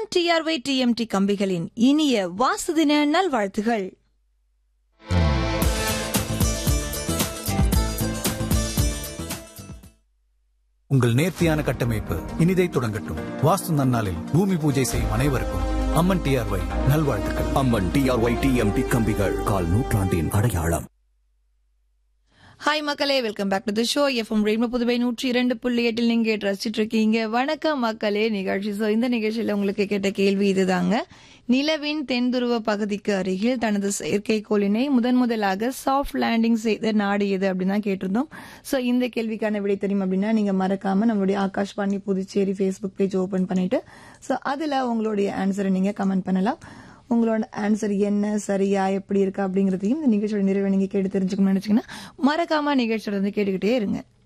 அம்மன் TRY TMT கம்பிகளின் இனிய வாசு தின நல்வாழ்த்துகள் உங்கள் நேர்த்தியான கட்டமைப்பு இனிதை தொடங்கட்டும் வாஸ்து நன்னாளில் பூமி பூஜை செய்யும் அனைவருக்கும் அம்மன் டிஆர்ஒய் நல்வாழ்த்துக்கள் அம்மன் டிஆர்ஒய் டிஎம்டி கம்பிகள் கால் நூற்றாண்டின் அடையாளம் ஹாய் மக்களே welcome back to the show FM ரேட்ம புதுவை நூற்றி இரண்டு புள்ளி எட்டில் நீங்க ரசிச்சிட்டு இருக்கீங்க வணக்கம் மக்களே நிகழ்ச்சி ஸோ இந்த நிகழ்ச்சியில உங்களுக்கு கேட்ட கேள்வி இதுதாங்க நிலவின் தென்துருவ பகுதிக்கு அருகில் தனது செயற்கைக்கோளினை முதன் முதலாக சாஃப்ட் லேண்டிங் செய்த நாடு எது அப்படின்னு தான் கேட்டிருந்தோம் ஸோ இந்த கேள்விக்கான விடை தெரியும் அப்படின்னா நீங்க மறக்காம நம்மளுடைய Akashvani Puducherry Facebook page open பண்ணிட்டு ஸோ அதுல உங்களுடைய ஆன்சரை நீங்க கமெண்ட் பண்ணலாம் உங்களோட ஆன்சர் என்ன சரியா எப்படி இருக்கா அப்படிங்கறதையும் இந்த நிகழ்ச்சியோட நிறைவை நீங்க கேட்டு தெரிஞ்சுக்கணும்னு நினைச்சீங்கன்னா மறக்காம நிகழ்ச்சியோட வந்து கேட்டுக்கிட்டே இருங்க